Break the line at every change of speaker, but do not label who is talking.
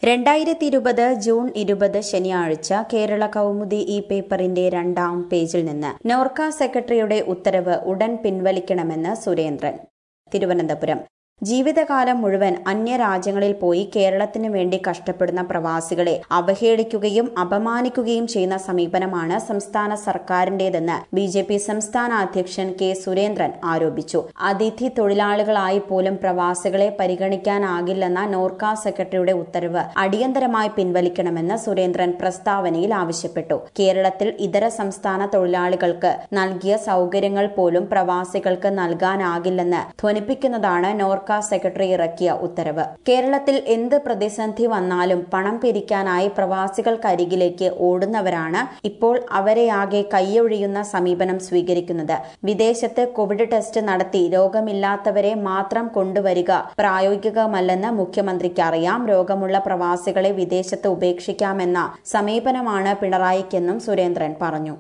രണ്ടായിരത്തി ഇരുപത് ജൂൺ ഇരുപത് ശനിയാഴ്ച കേരള കൗമുദി ഈ പേപ്പറിന്റെ രണ്ടാം പേജിൽ നിന്ന് നോർക്ക സെക്രട്ടറിയുടെ ഉത്തരവ് ഉടൻ പിൻവലിക്കണമെന്ന് സുരേന്ദ്രൻ തിരുവനന്തപുരം ജീവിതകാലം മുഴുവൻ അന്യരാജ്യങ്ങളിൽ പോയി കേരളത്തിന് വേണ്ടി കഷ്ടപ്പെടുന്ന പ്രവാസികളെ അവഹേളിക്കുകയും അപമാനിക്കുകയും ചെയ്യുന്ന സമീപനമാണ് സംസ്ഥാന സർക്കാരിന്റേതെന്ന് ബി ജെ പി സംസ്ഥാന അധ്യക്ഷൻ കെ സുരേന്ദ്രൻ ആരോപിച്ചു അതിഥി തൊഴിലാളികളായി പോലും പ്രവാസികളെ പരിഗണിക്കാനാകില്ലെന്ന നോർക്ക സെക്രട്ടറിയുടെ ഉത്തരവ് അടിയന്തരമായി പിൻവലിക്കണമെന്ന് സുരേന്ദ്രൻ പ്രസ്താവനയിൽ ആവശ്യപ്പെട്ടു കേരളത്തിൽ ഇതര സംസ്ഥാന തൊഴിലാളികൾക്ക് നൽകിയ സൗകര്യങ്ങൾ പോലും പ്രവാസികൾക്ക് നൽകാനാകില്ലെന്ന് ധ്വനിപ്പിക്കുന്നതാണ് നോർക്ക സെക്രട്ടറി ഇറക്കിയ ഉത്തരവ് കേരളത്തിൽ എന്ത് പ്രതിസന്ധി വന്നാലും പണം പിരിക്കാനായി പ്രവാസികൾക്കരികിലേക്ക് ഓടുന്നവരാണ് ഇപ്പോൾ അവരെയാകെ കൈയൊഴിയുന്ന സമീപനം സ്വീകരിക്കുന്നത് വിദേശത്ത് കോവിഡ് ടെസ്റ്റ് നടത്തി രോഗമില്ലാത്തവരെ മാത്രം കൊണ്ടുവരിക പ്രായോഗികമല്ലെന്ന് മുഖ്യമന്ത്രിക്ക് അറിയാം രോഗമുള്ള പ്രവാസികളെ വിദേശത്ത് ഉപേക്ഷിക്കാമെന്ന സമീപനമാണ് പിണറായിക്കെന്നും സുരേന്ദ്രൻ പറഞ്ഞു